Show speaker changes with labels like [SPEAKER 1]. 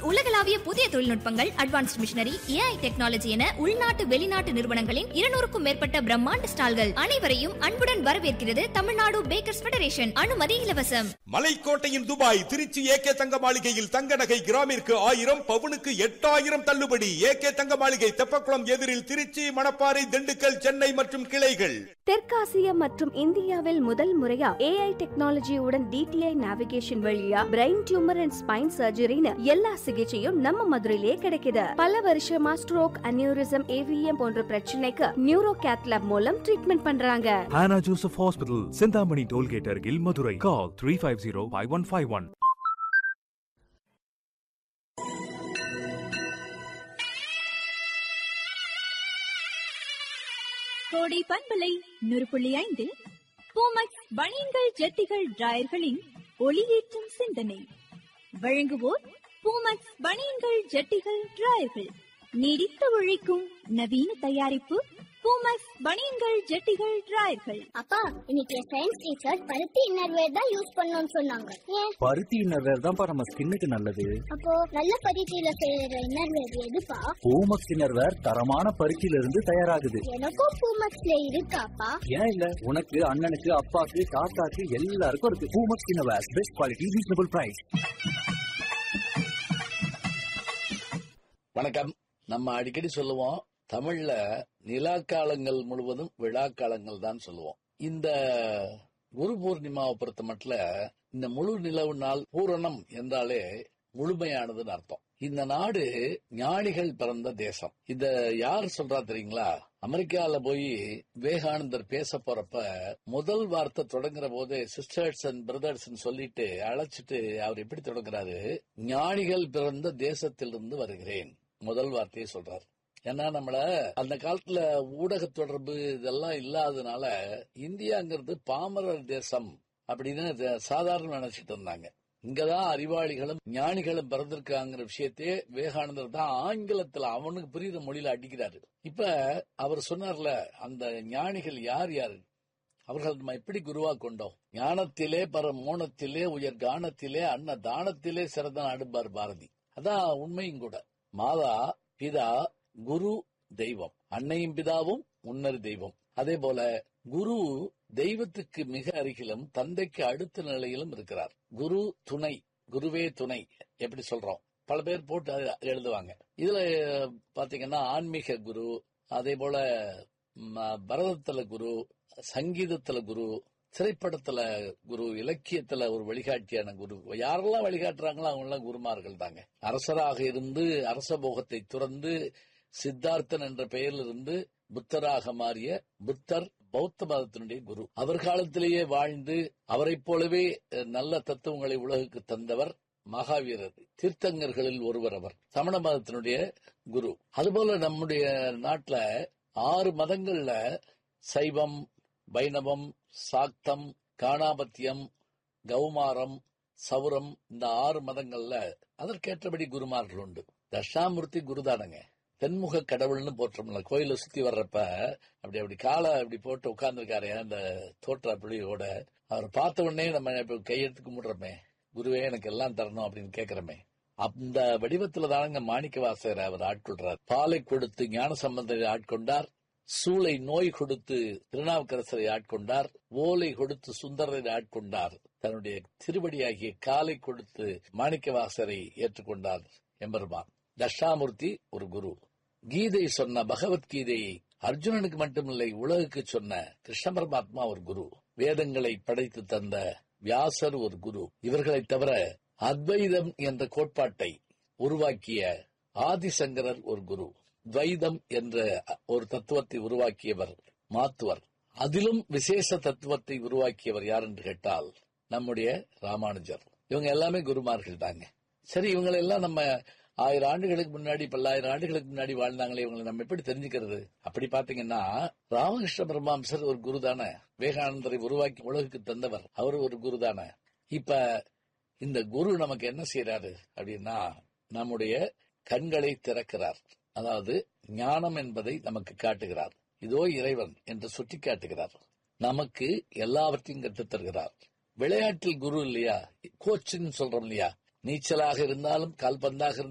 [SPEAKER 1] உலகளாவிய புதிய தொழில்நுட்பங்கள் அட்வான்ஸ்ட் மிஷினரி ஏஐ டெக்னாலஜி என உள்நாட்டு வெளிநாட்டு நிறுவனங்களின் இருநூறுக்கும் மேற்பட்ட பிரம்மாண்ட ஸ்டால்கள் அனைவரையும் அன்புடன் வரவேற்கிறது தமிழ்நாடு பேக்கர்ஸ் ஃபெடரேஷன் அனுமதி இலவசம்
[SPEAKER 2] மலைக்கோட்டையின் துபாய் திருச்சி ஏகே தங்க மாளிகையில் தங்க நகை கிராமிற்கு ஆயிரம் பவுனுக்கு எட்டாயிரம் தள்ளுபடி ஏகே தங்க மாளிகை தெப்பக்குளம் எதிரில் திருச்சி மணப்பாறை திண்டுக்கல் சென்னை மற்றும் கிளைகள்
[SPEAKER 3] தெற்காசியா மற்றும் இந்தியாவில் முதல் முறையா ஏஐ டெக்னாலஜியுடன் டிடிஐ நேவிகேஷன் வழியா பிரெயின் டியூமர் அண்ட் ஸ்பைன் சர்ஜரின்னு எல்லா சிகிச்சையும் நம்ம மதுரையிலே கிடைக்குது பல வருஷமா ஸ்ட்ரோக் அனியூரிசம் ஏவிஎம் போன்ற பிரச்சனைக்கு நியூரோ கேத்லாப் மூலம் ட்ரீட்மெண்ட் பண்றாங்க
[SPEAKER 4] Hannah Joseph Hospital, Sindhamani Tollgate, Argil, Madurai. Call 350 5151.
[SPEAKER 5] கோடை பண்பலை நூறு புள்ளி ஐந்தில் பூமக்ஸ் பனியன்கள் ஜெட்டிகள் டிராயர்களின் ஒளியேற்றும் சிந்தனை வழங்குவோர் பூமக்ஸ் பனியன்கள் ஜெட்டிகள் டிராயர்கள் நீடித்து உழைக்கும் நவீன தயாரிப்பு பூமக்ஸ் பனியன்கள் ஜெட்டிகள் டிராயர்கள்
[SPEAKER 6] அப்பா இன்னைக்கு சயின்ஸ் டீச்சர் பருத்தி இன்னர்வேர் தான் யூஸ் பண்ணணும்னு சொன்னாங்க ஏன்
[SPEAKER 7] பருத்தி இன்னர்வேர் தான்ப்பா நம்ம ஸ்கின்னுக்கு நல்லது
[SPEAKER 6] அப்போ நல்ல பருத்தியில செய்யற இன்னர்வேர் எதுப்பா
[SPEAKER 7] பூமக்ஸ் இன்னர்வேர் தரமான பருத்தியில இருந்து தயாராகுது
[SPEAKER 6] எனக்கும் பூமக்ஸ்ல இருக்காப்பா
[SPEAKER 7] ஏன் இல்ல உனக்கு அண்ணனுக்கு அப்பாக்கு தாத்தாக்கு எல்லாருக்கும் இருக்கு Poomex innerwear best quality reasonable price
[SPEAKER 8] வணக்கம் நம்ம அடிக்கடி சொல்லுவோம் தமிழ்ல நிலாக்காலங்கள் முழுவதும் விழாக்காலங்கள் தான் சொல்லுவோம் இந்த குரு பூர்ணிமாவை பொறுத்த மட்டும் இந்த முழு நிலவு நாள் பூரணம் என்றாலே முழுமையானதுன்னு அர்த்தம் இந்த நாடு ஞானிகள் பிறந்த தேசம் இத யார் சொல்றா தெரியுங்களா அமெரிக்கால போய் விவேகானந்தர் பேச போறப்ப முதல் வார்த்தை தொடங்குற போது சிஸ்டர்ஸ் அண்ட் பிரதர்ஸ் சொல்லிட்டு அழைச்சிட்டு அவர் எப்படி தொடங்குறாரு ஞானிகள் பிறந்த தேசத்திலிருந்து வருகிறேன் முதல் வார்த்தையை சொல்றாரு ஏன்னா நம்மள அந்த காலத்துல ஊடக தொடர்பு இதெல்லாம் இல்லாததுனால இந்தியாங்கிறது பாமரர் தேசம் அப்படின்னு இத சாதாரண நினைச்சிட்டு இருந்தாங்க இங்கதான் அறிவாளிகளும் ஞானிகளும் பிறந்திருக்காங்கிற விஷயத்தையே விவேகானந்தர் தான் ஆங்கிலத்துல அவனுக்கு புரியுற மொழியில அடிக்கிறாரு இப்ப அவர் சொன்னார்ல அந்த ஞானிகள் யார் யாரு அவர்கள் நம்ம எப்படி குருவா கொண்டோம் ஞானத்திலே பர மோனத்திலே உயர் கானத்திலே அன்ன தானத்திலே சிறந்த நாடுபார் பாரதி அதான் உண்மையும் கூட மாதா பிதா குரு தெய்வம் அன்னையும் பிதாவும் முன்னர் தெய்வம் அதே போல குரு தெய்வத்துக்கு மிக அருகிலும் தந்தைக்கு அடுத்த நிலையிலும் இருக்கிறார் குரு துணை குருவே துணை எப்படி சொல்றோம் பல பேர் போட்டு அது எழுதுவாங்க இதுல பாத்தீங்கன்னா ஆன்மீக குரு அதே போல ம, பரதத்துல குரு சங்கீதத்துல குரு திரைப்படத்துல குரு இலக்கியத்துல ஒரு வழிகாட்டியான குரு யாரெல்லாம் வழிகாட்டுறாங்களோ அவங்க எல்லாம் குருமார்கள் தாங்க அரசராக இருந்து அரச போகத்தை துறந்து சித்தார்த்தன் என்ற பெயரில் இருந்து புத்தராக மாறிய புத்தர் பௌத்த மதத்தினுடைய குரு அவர் காலத்திலேயே வாழ்ந்து அவரைப் போலவே அஹ், நல்ல தத்துவங்களை உலகுக்கு தந்தவர் மகாவீரர் தீர்த்தங்கர்களில் ஒருவர் அவர் சமண மதத்தினுடைய குரு அதுபோல நம்முடைய நாட்டுல ஆறு மதங்கள்ல சைவம் வைணவம் சாக்தம் காணாபத்தியம் கௌமாரம் சௌரம் இந்த ஆறு மதங்கள்ல அதற்கேற்றபடி குருமார்கள் உண்டு தட்சாமூர்த்தி குருதானங்க தென்முக கடவுள்னு போற்றோம்ல கோயில சுத்தி வர்றப்ப அப்படி அப்படி காலை அப்படி போட்டு உட்கார்ந்துருக்காரு அந்த தோற்ற புள்ளியோட அவர் பார்த்த உடனே நம்ம இப்ப கையெடுத்து கும்பிடுறோமே குருவே எனக்கு எல்லாம் தரணும் அப்படின்னு கேக்குறமே அந்த வடிவத்துல தானங்க மாணிக்க வாசகரை அவர் ஆட்கொள்றார் பாலை கொடுத்து ஞான சம்பந்தரை ஆட்கொண்டார் சூளை நோய் கொடுத்து திருநாவுக்கரசரை ஆட்கொண்டார் ஓலை கொடுத்து சுந்தரரை ஆட்கொண்டார் தன்னுடைய திருவடியாகிய காலை கொடுத்து மாணிக்கவாசரை ஏற்றுக்கொண்டார் எம்பெருமான் தட்சாமூர்த்தி ஒரு குரு கீதை சொன்ன பகவத்கீதையை அர்ஜுனனுக்கு மட்டுமில்லை உலகுக்கு சொன்ன கிருஷ்ண பரமாத்மா ஒரு குரு வேதங்களை படைத்து தந்த வியாசர் ஒரு குரு இவர்களைத் தவிர அத்வைதம் என்ற கோட்பாட்டை உருவாக்கிய ஆதிசங்கரர் ஒரு குரு துவைதம் என்ற ஒரு தத்துவத்தை உருவாக்கியவர் மாத்துவர் அதிலும் விசேஷ தத்துவத்தை உருவாக்கியவர் யார் என்று கேட்டால் நம்முடைய ராமானுஜர் இவங்க எல்லாமே குருமார்கள் தாங்க சரி இவங்களை எல்லாம் நம்ம ஆயிரம் ஆண்டுகளுக்கு முன்னாடி பல்லாயிரம் ஆண்டுகளுக்கு முன்னாடி வாழ்ந்தாங்களே இவங்களை நம்ம எப்படி தெரிஞ்சுக்கிறது அப்படி பாத்தீங்கன்னா ராமகிருஷ்ண பரமாம்சர் ஒரு குரு தானே விவேகானந்தரை உருவாக்கி உலகுக்கு தந்தவர் அவர் ஒரு குரு தானே இப்ப இந்த குரு நமக்கு என்ன செய்யறாரு அப்படின்னா நம்முடைய கண்களை திறக்கிறார் அதாவது ஞானம் என்பதை நமக்கு காட்டுகிறார் இதோ இறைவன் என்று சுட்டி காட்டுகிறார் நமக்கு எல்லாவற்றையும் கற்றுத் தருகிறார் விளையாட்டில் குரு இல்லையா கோச்சின்னு சொல்றோம் இல்லையா நீச்சலாக இருந்தாலும் கால்பந்தாக இருந்தாலும்